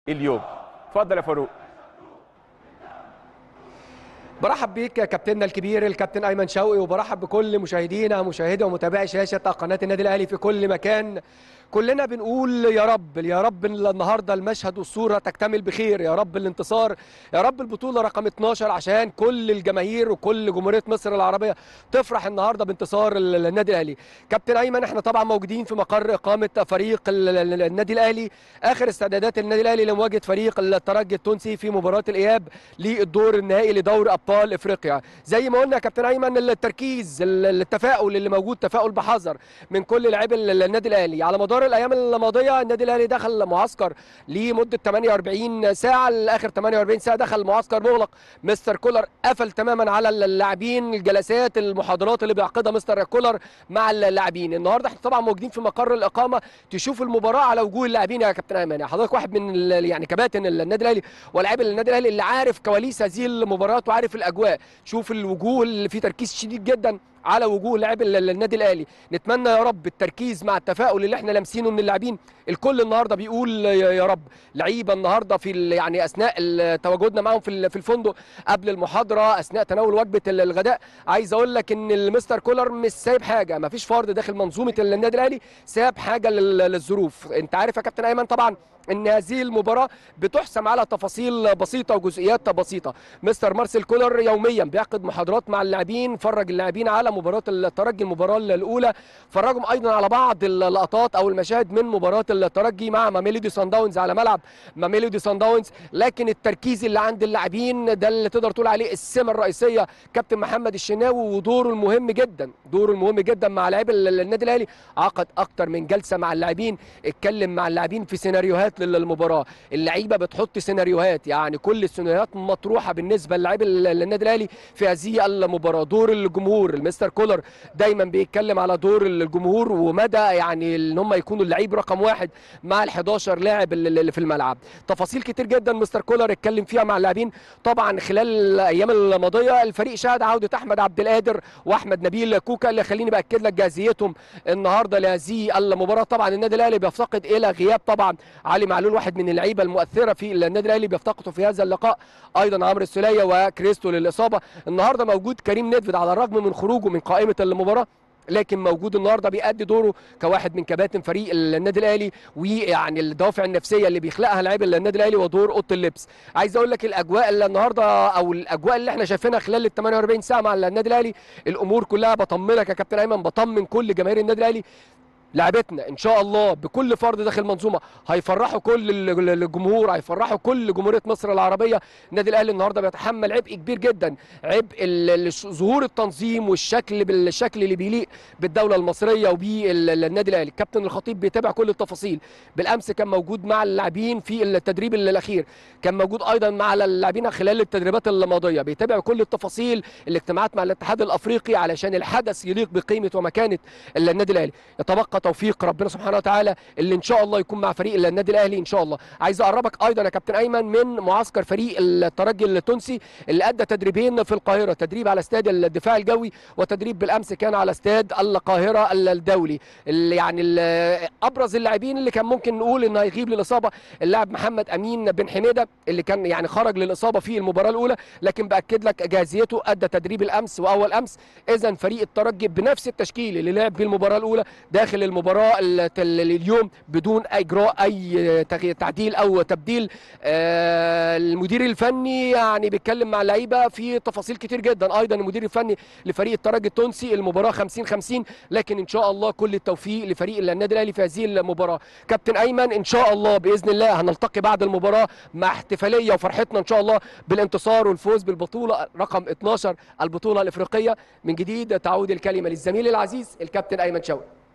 اليوم اتفضل يا فاروق برحب بيك يا كابتننا الكبير الكابتن ايمن شوقي وبرحب بكل مشاهدينا مشاهدي ومتابعي شاشه قناه النادي الاهلي في كل مكان كلنا بنقول يا رب يا رب النهارده المشهد والصوره تكتمل بخير يا رب الانتصار يا رب البطوله رقم 12 عشان كل الجماهير وكل جمهوريه مصر العربيه تفرح النهارده بانتصار النادي الاهلي كابتن ايمن احنا طبعا موجودين في مقر اقامه فريق النادي الاهلي اخر استعدادات النادي الاهلي لمواجهه فريق الترجي التونسي في مباراه الاياب للدور النهائي لدور ابطال افريقيا زي ما قلنا يا كابتن ايمن التركيز التفاؤل اللي موجود تفاؤل بحذر من كل لاعبي النادي الاهلي على مدار الايام الماضيه النادي الاهلي دخل معسكر لمده 48 ساعه لاخر 48 ساعه دخل معسكر مغلق مستر كولر قفل تماما على اللاعبين الجلسات المحاضرات اللي بيعقدها مستر كولر مع اللاعبين النهارده احنا طبعا موجودين في مقر الاقامه تشوف المباراه على وجوه اللاعبين يا كابتن ايمن حضرتك واحد من يعني كباتن النادي الاهلي ولاعيبه النادي الاهلي اللي عارف كواليس هذه المباريات وعارف الاجواء شوف الوجوه اللي في تركيز شديد جدا على وجوه لاعبي النادي الاهلي نتمنى يا رب التركيز مع التفاؤل اللي احنا لامسينه من اللاعبين الكل النهارده بيقول يا رب لعيبه النهارده في يعني اثناء تواجدنا معاهم في الفندق قبل المحاضره اثناء تناول وجبه الغداء عايز اقول لك ان المستر كولر مش سايب حاجه ما فيش فرد داخل منظومه النادي الاهلي ساب حاجه للظروف انت عارف يا كابتن ايمن طبعا ان هذه المباراه بتحسم على تفاصيل بسيطه وجزئيات بسيطه مستر مارسيل كولر يوميا بيعقد محاضرات مع اللاعبين فرج اللاعبين على مباراه الترجي المباراه الاولى فرجهم ايضا على بعض اللقطات او المشاهد من مباراه الترجي مع ماميلودي سان داونز على ملعب ماميلودي سان داونز لكن التركيز اللي عند اللاعبين ده اللي تقدر تقول عليه السمه الرئيسيه كابتن محمد الشناوي ودوره المهم جدا دوره المهم جدا مع لاعبي النادي الاهلي عقد اكتر من جلسه مع اللاعبين اتكلم مع اللاعبين في سيناريوهات للمباراه اللعيبه بتحط سيناريوهات يعني كل السيناريوهات مطروحه بالنسبه للاعبي النادي الاهلي في هذه المباراه دور الجمهور المستر كولر دايما بيتكلم على دور الجمهور ومدى يعني ان هم يكونوا اللعيب رقم واحد مع ال 11 لاعب اللي في الملعب تفاصيل كتير جدا مستر كولر اتكلم فيها مع اللاعبين طبعا خلال الايام الماضيه الفريق شهد عوده احمد عبد القادر واحمد نبيل كوكا اللي خليني باكد لك جاهزيتهم النهارده لهذه المباراه طبعا النادي الاهلي بيفتقد الى غياب طبعا علي معلول واحد من اللعيبه المؤثره في النادي الاهلي بيفتقدوا في هذا اللقاء ايضا عمرو السوليه وكريستو للاصابه النهارده موجود كريم نيدفيد على الرغم من خروجه من قائمه المباراه لكن موجود النهارده بيأدي دوره كواحد من كباتن فريق النادي الاهلي ويعني الدوافع النفسيه اللي بيخلقها لاعبي النادي الاهلي ودور اوضه اللبس عايز اقول لك الاجواء اللي النهارده او الاجواء اللي احنا شايفينها خلال ال 48 ساعه مع النادي الاهلي الامور كلها بطمنك يا كابتن ايمن بطمن كل جماهير النادي الاهلي لعبتنا ان شاء الله بكل فرد داخل المنظومه هيفرحوا كل الجمهور هيفرحوا كل جمهوريه مصر العربيه النادي الاهلي النهارده بيتحمل عبء كبير جدا عبء ظهور التنظيم والشكل بالشكل اللي بيليق بالدوله المصريه وبالنادي الاهلي الكابتن الخطيب بيتابع كل التفاصيل بالامس كان موجود مع اللاعبين في التدريب الاخير كان موجود ايضا مع اللاعبين خلال التدريبات الماضيه بيتابع كل التفاصيل الاجتماعات مع الاتحاد الافريقي علشان الحدث يليق بقيمه ومكانه النادي الاهلي يتبقى توفيق ربنا سبحانه وتعالى اللي ان شاء الله يكون مع فريق النادي الاهلي ان شاء الله عايز اقربك ايضا يا كابتن ايمن من معسكر فريق الترجي التونسي اللي ادى تدريبين في القاهره تدريب على استاد الدفاع الجوي وتدريب بالامس كان على استاد القاهره الدولي اللي يعني ابرز اللاعبين اللي كان ممكن نقول انه هيغيب للاصابه اللاعب محمد امين بن حميده اللي كان يعني خرج للاصابه في المباراه الاولى لكن باكد لك جاهزيته ادى تدريب الامس واول امس اذا فريق الترجي بنفس التشكيل اللي لعب بيه المباراه الاولى داخل المباراه اليوم بدون اجراء اي تعديل او تبديل المدير الفني يعني بيتكلم مع اللعيبه في تفاصيل كتير جدا ايضا المدير الفني لفريق الترجي التونسي المباراه 50 50 لكن ان شاء الله كل التوفيق لفريق النادي الاهلي في هذه المباراه كابتن ايمن ان شاء الله باذن الله هنلتقي بعد المباراه مع احتفاليه وفرحتنا ان شاء الله بالانتصار والفوز بالبطوله رقم 12 البطوله الافريقيه من جديد تعود الكلمه للزميل العزيز الكابتن ايمن شوقي